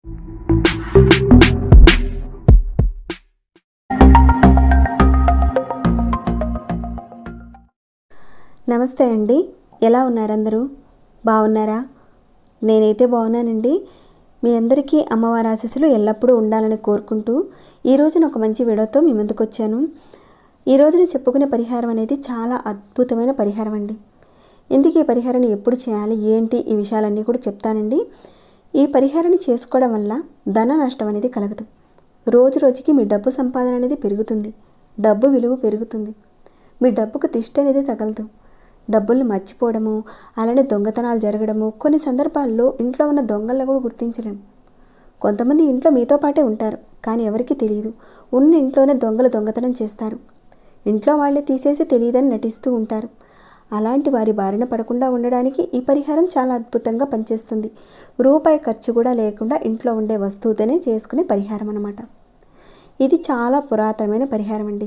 నమస్తే అండి ఎలా ఉన్నారు అందరూ బాగున్నారా నేనైతే బాగున్నానండి మీ అందరికీ అమ్మవారి ఆశీస్సులు ఎల్లప్పుడూ ఉండాలని కోరుకుంటూ ఈ రోజున ఒక మంచి వీడియోతో మీ ముందుకు వచ్చాను ఈ రోజున చెప్పుకునే పరిహారం అనేది చాలా అద్భుతమైన పరిహారం అండి ఎందుకు ఈ పరిహారాన్ని ఎప్పుడు చేయాలి ఏంటి ఈ విషయాలన్నీ కూడా చెప్తానండి ఈ పరిహారాన్ని చేసుకోవడం వల్ల ధన నష్టం అనేది కలగదు రోజు రోజుకి మీ డబ్బు సంపాదన అనేది పెరుగుతుంది డబ్బు విలువ పెరుగుతుంది మీ డబ్బుకు తిష్ట అనేది తగలదు డబ్బుల్ని మర్చిపోవడము అలానే దొంగతనాలు జరగడము కొన్ని సందర్భాల్లో ఇంట్లో ఉన్న దొంగలను కూడా గుర్తించలేం కొంతమంది ఇంట్లో మీతో పాటే ఉంటారు కానీ ఎవరికీ తెలియదు ఉన్న ఇంట్లోనే దొంగలు దొంగతనం చేస్తారు ఇంట్లో వాళ్ళే తీసేసి తెలియదని నటిస్తూ ఉంటారు అలాంటి వారి బారిన పడకుండా ఉండడానికి ఈ పరిహారం చాలా అద్భుతంగా పనిచేస్తుంది రూపాయి ఖర్చు కూడా లేకుండా ఇంట్లో ఉండే వస్తువుతోనే చేసుకునే పరిహారం అన్నమాట ఇది చాలా పురాతనమైన పరిహారం అండి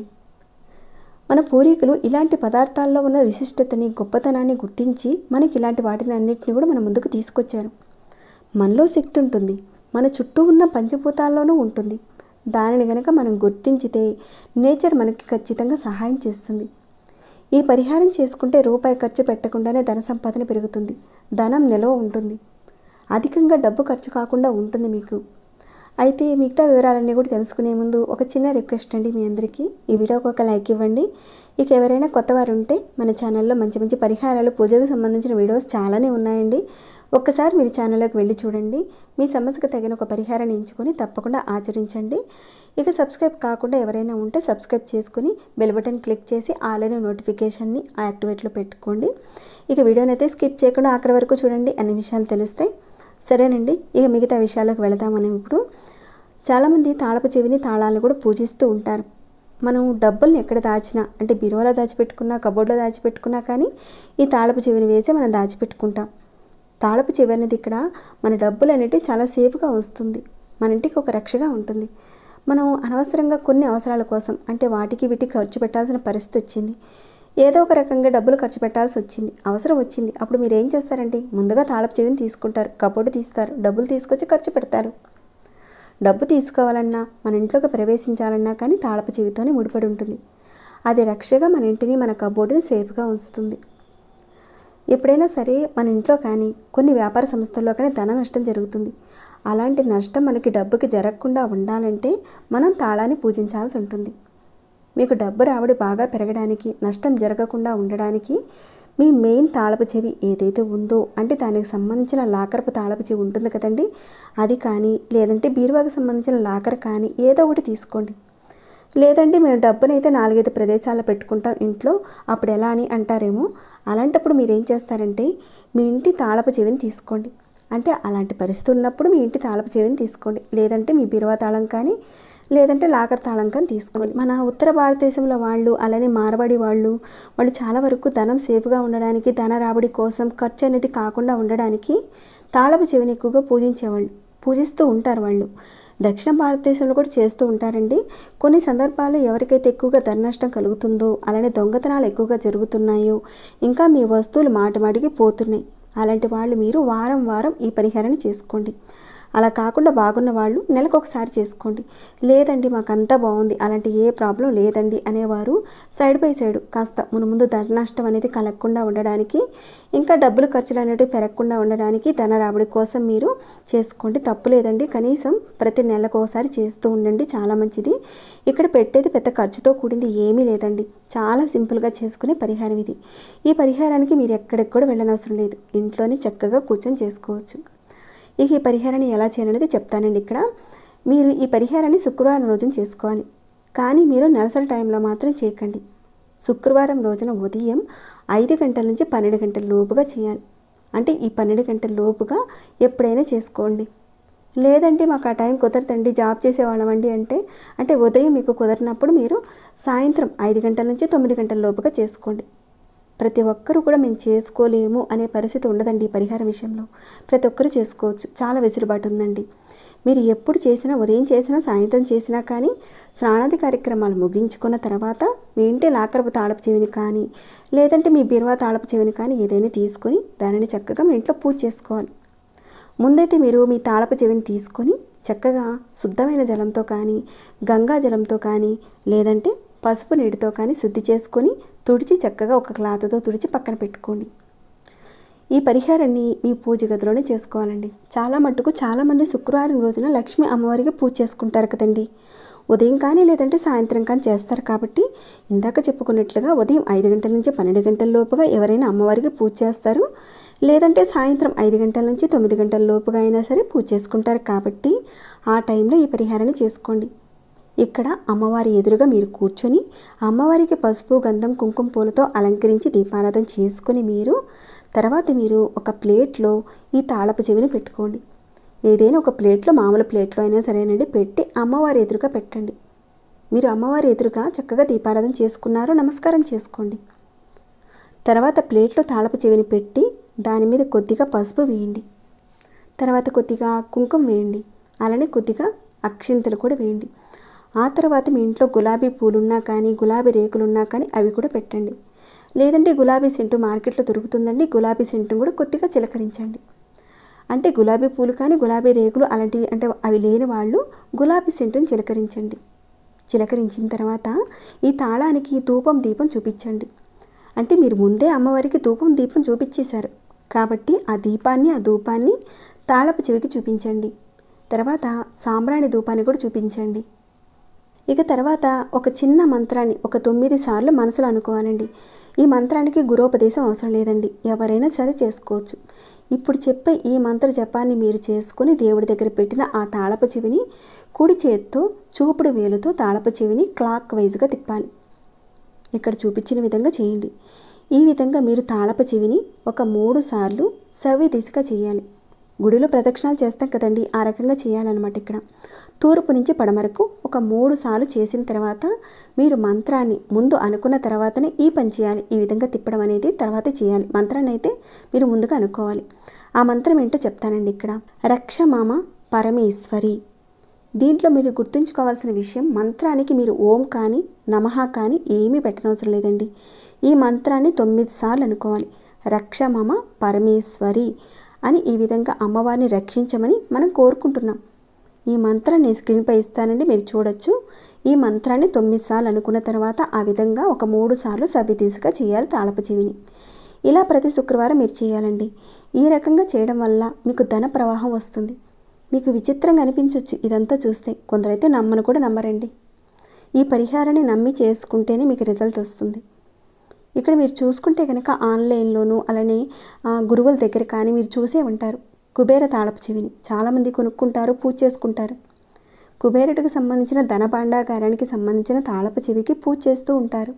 మన పూర్వీకులు ఇలాంటి పదార్థాల్లో ఉన్న విశిష్టతని గొప్పతనాన్ని గుర్తించి మనకి ఇలాంటి వాటిని అన్నింటినీ కూడా మన ముందుకు తీసుకొచ్చారు మనలో శక్తి ఉంటుంది మన చుట్టూ ఉన్న పంచభూతాల్లోనూ ఉంటుంది దానిని గనక మనం గుర్తించితే నేచర్ మనకి ఖచ్చితంగా సహాయం చేస్తుంది ఈ పరిహారం చేసుకుంటే రూపాయి ఖర్చు పెట్టకుండానే ధన సంపాదన పెరుగుతుంది ధనం నిల్వ ఉంటుంది అధికంగా డబ్బు ఖర్చు కాకుండా ఉంటుంది మీకు అయితే మిగతా వివరాలన్నీ కూడా తెలుసుకునే ముందు ఒక చిన్న రిక్వెస్ట్ అండి మీ అందరికీ ఈ వీడియోకి ఒక లైక్ ఇవ్వండి ఇక ఎవరైనా కొత్త వారు ఉంటే మన ఛానల్లో మంచి మంచి పరిహారాలు పూజలకు సంబంధించిన వీడియోస్ చాలానే ఉన్నాయండి ఒక్కసారి మీరు ఛానల్లోకి వెళ్ళి చూడండి మీ సమస్యకు తగిన ఒక పరిహారాన్ని ఎంచుకొని తప్పకుండా ఆచరించండి ఇక సబ్స్క్రైబ్ కాకుండా ఎవరైనా ఉంటే సబ్స్క్రైబ్ చేసుకుని బెల్ బటన్ క్లిక్ చేసి ఆల్రెడీ నోటిఫికేషన్ని యాక్టివేట్లో పెట్టుకోండి ఇక వీడియోని అయితే స్కిప్ చేయకుండా ఆఖరి వరకు చూడండి అన్ని విషయాలు తెలుస్తాయి సరేనండి ఇక మిగతా విషయాలకు వెళదాం మనం ఇప్పుడు చాలామంది తాళపు చెవిని తాళాలను కూడా పూజిస్తూ ఉంటారు మనం డబ్బుల్ని ఎక్కడ దాచినా అంటే బీరువాలో దాచిపెట్టుకున్నా కబోర్డ్లో దాచిపెట్టుకున్నా కానీ ఈ తాళపు చెవిని వేసి మనం దాచిపెట్టుకుంటాం తాళపు చెవి అనేది ఇక్కడ మన డబ్బులు అనేటివి చాలా సేఫ్గా వస్తుంది మన ఇంటికి ఒక రక్షగా ఉంటుంది మనం అనవసరంగా కొన్ని అవసరాల కోసం అంటే వాటికి వీటికి ఖర్చు పెట్టాల్సిన పరిస్థితి వచ్చింది ఏదో ఒక రకంగా డబ్బులు ఖర్చు పెట్టాల్సి వచ్చింది అవసరం వచ్చింది అప్పుడు మీరు ఏం చేస్తారండి ముందుగా తాళపు చెవిని తీసుకుంటారు కబోర్డు తీస్తారు డబ్బులు తీసుకొచ్చి ఖర్చు పెడతారు డబ్బు తీసుకోవాలన్నా మన ఇంట్లోకి ప్రవేశించాలన్నా కానీ తాళపు చెవితోనే ముడిపడి ఉంటుంది అది రక్షగా మన ఇంటిని మన కబోర్డుని సేఫ్గా ఉంచుతుంది ఎప్పుడైనా సరే మన ఇంట్లో కానీ కొన్ని వ్యాపార సంస్థల్లో కానీ ధన నష్టం జరుగుతుంది అలాంటి నష్టం మనకి డబ్బుకి జరగకుండా ఉండాలంటే మనం తాళాన్ని పూజించాల్సి ఉంటుంది మీకు డబ్బు రాబడి బాగా పెరగడానికి నష్టం జరగకుండా ఉండడానికి మీ మెయిన్ తాళపు చెవి ఏదైతే ఉందో అంటే దానికి సంబంధించిన లాకరపు తాళపు చెవి ఉంటుంది కదండి అది కానీ లేదంటే బీరువాకి సంబంధించిన లాకర్ కానీ ఏదో ఒకటి తీసుకోండి లేదంటే మేము డబ్బునైతే నాలుగైదు ప్రదేశాల్లో పెట్టుకుంటాం ఇంట్లో అప్పుడు ఎలా అని అంటారేమో అలాంటప్పుడు మీరు ఏం చేస్తారంటే మీ ఇంటి తాళపు చెవిని తీసుకోండి అంటే అలాంటి పరిస్థితి ఉన్నప్పుడు మీ ఇంటి తాళపు చెవిని తీసుకోండి లేదంటే మీ బీరువా తాళం కానీ లేదంటే లాకర్ తాళం కానీ తీసుకోండి మన ఉత్తర భారతదేశంలో వాళ్ళు అలానే మారవాడి వాళ్ళు వాళ్ళు చాలా వరకు ధనం సేఫ్గా ఉండడానికి ధన రాబడి కోసం ఖర్చు అనేది కాకుండా ఉండడానికి తాళపు చెవిని ఎక్కువగా పూజించేవాళ్ళు పూజిస్తూ ఉంటారు వాళ్ళు దక్షిణ భారతదేశంలో కూడా చేస్తూ ఉంటారండి కొన్ని సందర్భాల్లో ఎవరికైతే ఎక్కువగా ధన నష్టం కలుగుతుందో అలానే దొంగతనాలు ఎక్కువగా జరుగుతున్నాయో ఇంకా మీ వస్తువులు మాటమాటికి పోతున్నాయి అలాంటి వాళ్ళు మీరు వారం వారం ఈ పరిహారాన్ని చేసుకోండి అలా కాకుండా బాగున్న వాళ్ళు నెలకు ఒకసారి చేసుకోండి లేదండి మాకు అంతా బాగుంది అలాంటి ఏ ప్రాబ్లం లేదండి అనేవారు సైడ్ బై సైడ్ కాస్త మన ముందు ధన నష్టం అనేది కలగకుండా ఉండడానికి ఇంకా డబ్బులు ఖర్చులు అనేవి పెరగకుండా ఉండడానికి ధన రాబడి కోసం మీరు చేసుకోండి తప్పు లేదండి కనీసం ప్రతి నెలకు ఒకసారి చేస్తూ ఉండండి చాలా మంచిది ఇక్కడ పెట్టేది పెద్ద ఖర్చుతో కూడింది ఏమీ లేదండి చాలా సింపుల్గా చేసుకునే పరిహారం ఇది ఈ పరిహారానికి మీరు ఎక్కడికి కూడా వెళ్ళనవసరం లేదు ఇంట్లోనే చక్కగా కూర్చొని చేసుకోవచ్చు ఇక ఈ పరిహారాన్ని ఎలా చేయాలనేది చెప్తానండి ఇక్కడ మీరు ఈ పరిహారాన్ని శుక్రవారం రోజున చేసుకోవాలి కానీ మీరు నెలసరి టైంలో మాత్రం చేయకండి శుక్రవారం రోజున ఉదయం ఐదు గంటల నుంచి పన్నెండు గంటల లోపుగా చేయాలి అంటే ఈ పన్నెండు గంటల లోపుగా ఎప్పుడైనా చేసుకోండి లేదంటే మాకు ఆ టైం కుదరదండి జాబ్ చేసేవాళ్ళమండి అంటే అంటే ఉదయం మీకు కుదరినప్పుడు మీరు సాయంత్రం ఐదు గంటల నుంచి తొమ్మిది గంటల లోపుగా చేసుకోండి ప్రతి ఒక్కరూ కూడా మేము చేసుకోలేము అనే పరిస్థితి ఉండదండి ఈ పరిహారం విషయంలో ప్రతి ఒక్కరూ చేసుకోవచ్చు చాలా వెసులుబాటు ఉందండి మీరు ఎప్పుడు చేసినా ఉదయం చేసినా సాయంత్రం చేసినా కానీ స్నానాది కార్యక్రమాలు ముగించుకున్న తర్వాత మీ ఇంటి లాకరపు తాళపు చెవిని కానీ లేదంటే మీ బీరువా తాళపు చెవిని కానీ ఏదైనా తీసుకొని దానిని చక్కగా మీ ఇంట్లో పూజ చేసుకోవాలి ముందైతే మీరు మీ తాళపు చెవిని తీసుకొని చక్కగా శుద్ధమైన జలంతో కానీ గంగా జలంతో కానీ లేదంటే పసుపు నీటితో కానీ శుద్ధి చేసుకొని తుడిచి చక్కగా ఒక క్లాత్తో తుడిచి పక్కన పెట్టుకోండి ఈ పరిహారాన్ని మీ పూజ గదిలోనే చేసుకోవాలండి చాలా మట్టుకు చాలామంది శుక్రవారం రోజున లక్ష్మీ అమ్మవారికి పూజ చేసుకుంటారు కదండి ఉదయం కానీ లేదంటే సాయంత్రం కానీ చేస్తారు కాబట్టి ఇందాక చెప్పుకున్నట్లుగా ఉదయం ఐదు గంటల నుంచి పన్నెండు గంటల లోపుగా ఎవరైనా అమ్మవారికి పూజ చేస్తారు లేదంటే సాయంత్రం ఐదు గంటల నుంచి తొమ్మిది గంటల లోపుగా అయినా సరే పూజ చేసుకుంటారు కాబట్టి ఆ టైంలో ఈ పరిహారాన్ని చేసుకోండి ఇక్కడ అమ్మవారి ఎదురుగా మీరు కూర్చొని అమ్మవారికి పసుపు గంధం కుంకుమ పూలతో అలంకరించి దీపారాధన చేసుకొని మీరు తర్వాత మీరు ఒక ప్లేట్లో ఈ తాళపు చెవిని పెట్టుకోండి ఏదైనా ఒక ప్లేట్లో మామూలు ప్లేట్లో అయినా సరేనండి పెట్టి అమ్మవారి ఎదురుగా పెట్టండి మీరు అమ్మవారి ఎదురుగా చక్కగా దీపారాధన చేసుకున్నారు నమస్కారం చేసుకోండి తర్వాత ప్లేట్లో తాళపు చెవిని పెట్టి దాని మీద కొద్దిగా పసుపు వేయండి తర్వాత కొద్దిగా కుంకుమ వేయండి అలానే కొద్దిగా అక్షింతలు కూడా వేయండి ఆ తర్వాత మీ ఇంట్లో గులాబీ పూలున్నా కానీ గులాబీ రేకులున్నా కానీ అవి కూడా పెట్టండి లేదంటే గులాబీ సెంటు మార్కెట్లో దొరుకుతుందండి గులాబీ సెంటును కూడా కొద్దిగా చిలకరించండి అంటే గులాబీ పూలు కానీ గులాబీ రేకులు అలాంటివి అంటే అవి లేని వాళ్ళు గులాబీ సెంటుని చిలకరించండి చిలకరించిన తర్వాత ఈ తాళానికి ధూపం దీపం చూపించండి అంటే మీరు ముందే అమ్మవారికి ధూపం దీపం చూపించేశారు కాబట్టి ఆ దీపాన్ని ఆ ధూపాన్ని తాళపు చెవికి చూపించండి తర్వాత సాంబ్రాణి ధూపాన్ని కూడా చూపించండి ఇక తర్వాత ఒక చిన్న మంత్రాన్ని ఒక తొమ్మిది సార్లు మనసులో అనుకోవాలండి ఈ మంత్రానికి గురోపదేశం అవసరం లేదండి ఎవరైనా సరే చేసుకోవచ్చు ఇప్పుడు చెప్పే ఈ మంత్ర జపాన్ని మీరు చేసుకొని దేవుడి దగ్గర పెట్టిన ఆ తాళపు చెవిని కుడి చేత్తో చూపుడు వేలుతో తాళపు చెవిని క్లాక్ వైజ్గా తిప్పాలి ఇక్కడ చూపించిన విధంగా చేయండి ఈ విధంగా మీరు తాళపు చెవిని ఒక మూడు సార్లు సవ్య దిశగా చేయాలి గుడిలో ప్రదక్షిణాలు చేస్తాం కదండి ఆ రకంగా చేయాలన్నమాట ఇక్కడ తూర్పు నుంచి పడమరకు ఒక మూడు సార్లు చేసిన తర్వాత మీరు మంత్రాన్ని ముందు అనుకున్న తర్వాతనే ఈ పని చేయాలి ఈ విధంగా తిప్పడం అనేది తర్వాత చేయాలి మంత్రాన్ని అయితే మీరు ముందుగా అనుకోవాలి ఆ మంత్రం ఏంటో చెప్తానండి ఇక్కడ రక్షమామ పరమేశ్వరి దీంట్లో మీరు గుర్తుంచుకోవాల్సిన విషయం మంత్రానికి మీరు ఓం కానీ నమః కానీ ఏమీ పెట్టనవసరం లేదండి ఈ మంత్రాన్ని తొమ్మిది సార్లు అనుకోవాలి రక్షమమ పరమేశ్వరి అని ఈ విధంగా అమ్మవారిని రక్షించమని మనం కోరుకుంటున్నాం ఈ మంత్రాన్ని స్క్రీన్పై ఇస్తానండి మీరు చూడొచ్చు ఈ మంత్రాన్ని తొమ్మిది సార్లు అనుకున్న తర్వాత ఆ విధంగా ఒక మూడు సార్లు సవ్యదీసుగా చేయాలి తాళపు చెవిని ఇలా ప్రతి శుక్రవారం మీరు చేయాలండి ఈ రకంగా చేయడం వల్ల మీకు ధన ప్రవాహం వస్తుంది మీకు విచిత్రంగా అనిపించవచ్చు ఇదంతా చూస్తే కొందరైతే నమ్మను కూడా నమ్మరండి ఈ పరిహారాన్ని నమ్మి చేసుకుంటేనే మీకు రిజల్ట్ వస్తుంది ఇక్కడ మీరు చూసుకుంటే కనుక ఆన్లైన్లోనూ అలానే ఆ, గురువుల దగ్గర కానీ మీరు చూసే ఉంటారు కుబేర తాళపు చెవిని చాలామంది కొనుక్కుంటారు పూజ చేసుకుంటారు కుబేరుడికి సంబంధించిన ధన భాండాగారానికి సంబంధించిన తాళపు చెవికి పూజ చేస్తూ ఉంటారు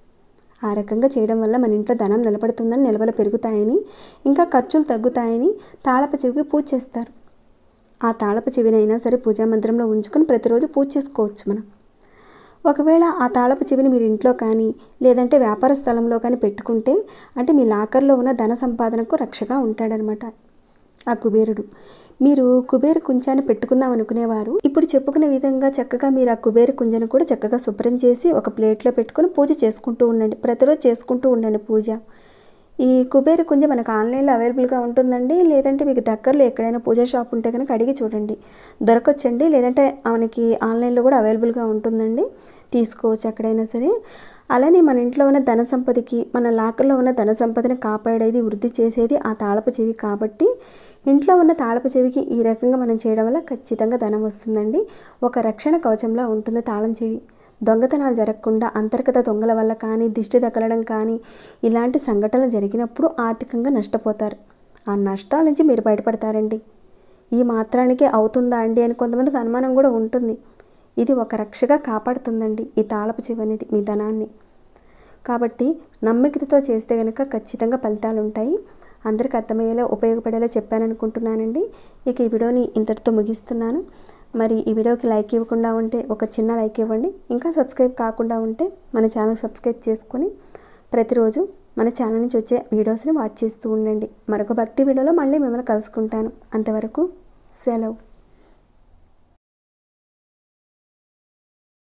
ఆ రకంగా చేయడం వల్ల మన ఇంట్లో ధనం నిలబడుతుందని నిల్వలు పెరుగుతాయని ఇంకా ఖర్చులు తగ్గుతాయని తాళపు చెవికి పూజ చేస్తారు ఆ తాళపు చెవినైనా సరే పూజా మందిరంలో ఉంచుకొని ప్రతిరోజు పూజ చేసుకోవచ్చు మనం ఒకవేళ ఆ తాళపు చెవిని మీరు ఇంట్లో కానీ లేదంటే వ్యాపార స్థలంలో కానీ పెట్టుకుంటే అంటే మీ లాకర్లో ఉన్న ధన సంపాదనకు రక్షగా ఉంటాడనమాట ఆ కుబేరుడు మీరు కుబేర కుంచాన్ని పెట్టుకుందాం అనుకునేవారు ఇప్పుడు చెప్పుకునే విధంగా చక్కగా మీరు ఆ కుబేర కుంజను కూడా చక్కగా శుభ్రం చేసి ఒక ప్లేట్లో పెట్టుకొని పూజ చేసుకుంటూ ఉండండి ప్రతిరోజు చేసుకుంటూ ఉండండి పూజ ఈ కుబేర కుంజ మనకు ఆన్లైన్లో అవైలబుల్గా ఉంటుందండి లేదంటే మీకు దగ్గరలో ఎక్కడైనా పూజా షాప్ ఉంటే కనుక అడిగి చూడండి దొరకొచ్చండి లేదంటే మనకి ఆన్లైన్లో కూడా అవైలబుల్గా ఉంటుందండి తీసుకోవచ్చు ఎక్కడైనా సరే అలానే మన ఇంట్లో ఉన్న ధన సంపదకి మన లాకర్లో ఉన్న ధన సంపదని కాపాడేది వృద్ధి చేసేది ఆ తాళపు చెవి కాబట్టి ఇంట్లో ఉన్న తాళపు చెవికి ఈ రకంగా మనం చేయడం వల్ల ఖచ్చితంగా ధనం వస్తుందండి ఒక రక్షణ కవచంలా ఉంటుంది తాళం చెవి దొంగతనాలు జరగకుండా అంతర్గత దొంగల వల్ల కానీ దిష్టి తగలడం కానీ ఇలాంటి సంఘటనలు జరిగినప్పుడు ఆర్థికంగా నష్టపోతారు ఆ నష్టాల నుంచి మీరు బయటపడతారండి ఈ మాత్రానికే అవుతుందా అండి అని కొంతమందికి అనుమానం కూడా ఉంటుంది ఇది ఒక రక్షగా కాపాడుతుందండి ఈ తాళపు చెవి అనేది మీ ధనాన్ని కాబట్టి నమ్మికతో చేస్తే కనుక ఖచ్చితంగా ఫలితాలు ఉంటాయి అందరికీ అర్థమయ్యేలా ఉపయోగపడేలా చెప్పాననుకుంటున్నానండి ఇక ఈ వీడియోని ఇంతటితో ముగిస్తున్నాను మరి ఈ వీడియోకి లైక్ ఇవ్వకుండా ఉంటే ఒక చిన్న లైక్ ఇవ్వండి ఇంకా సబ్స్క్రైబ్ కాకుండా ఉంటే మన ఛానల్ సబ్స్క్రైబ్ చేసుకొని ప్రతిరోజు మన ఛానల్ నుంచి వచ్చే వీడియోస్ని వాచ్ చేస్తూ ఉండండి మరొక భక్తి వీడియోలో మళ్ళీ మిమ్మల్ని కలుసుకుంటాను అంతవరకు సెలవు